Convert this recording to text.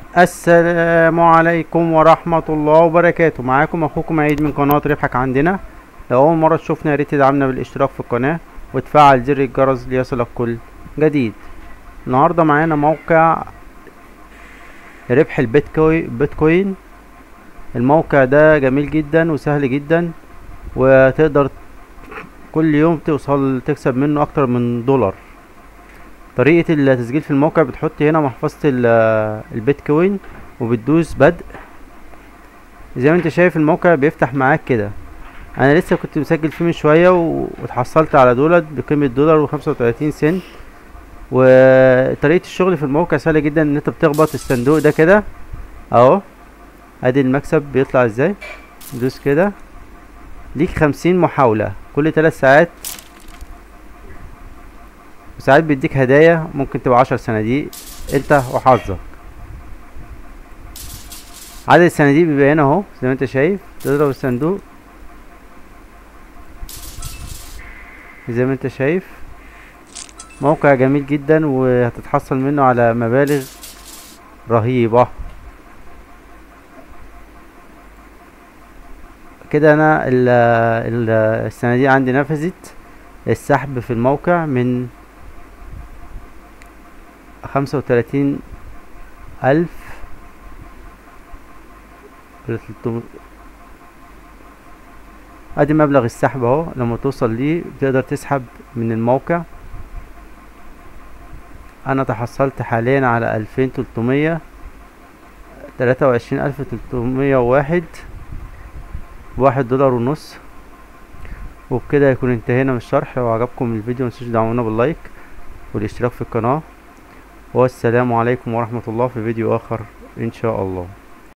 السلام عليكم ورحمة الله وبركاته معاكم اخوكم عيد من قناة ربحك عندنا لو اول مرة تشوفنا ياريت تدعمنا بالاشتراك في القناة وتفعل زر الجرس ليصلك كل جديد النهاردة معانا موقع ربح البيتكوين بيتكوين الموقع ده جميل جدا وسهل جدا وتقدر كل يوم توصل تكسب منه اكتر من دولار طريقة التسجيل في الموقع بتحط هنا محفظة ال- البيتكوين وبتدوس بدء زي ما انت شايف الموقع بيفتح معاك كده انا لسه كنت مسجل فيه من شوية و- واتحصلت على دولت بقيمة دولار وخمسة وتلاتين سنت وطريقة الشغل في الموقع سهلة جدا ان انت بتخبط الصندوق ده كده اهو ادي المكسب بيطلع ازاي دوس كده ليك خمسين محاولة كل تلات ساعات وساعات بيديك هدايا ممكن تبقى عشر صناديق انت وحظك عدد الصناديق بيبقى هنا اهو زي ما انت شايف تضرب الصندوق زي ما انت شايف موقع جميل جدا وهتتحصل منه على مبالغ رهيبة كده انا ال ال الصناديق عندي نفذت السحب في الموقع من خمسة وتلاتين ألف ادي مبلغ السحب اهو لما توصل ليه بتقدر تسحب من الموقع انا تحصلت حاليا على الفين تلتمية تلاتة وعشرين الف تلتمية وواحد واحد دولار ونص وبكده يكون انتهينا من الشرح لو عجبكم الفيديو متنسوش تدعمونا باللايك والاشتراك في القناة والسلام عليكم ورحمة الله في فيديو آخر إن شاء الله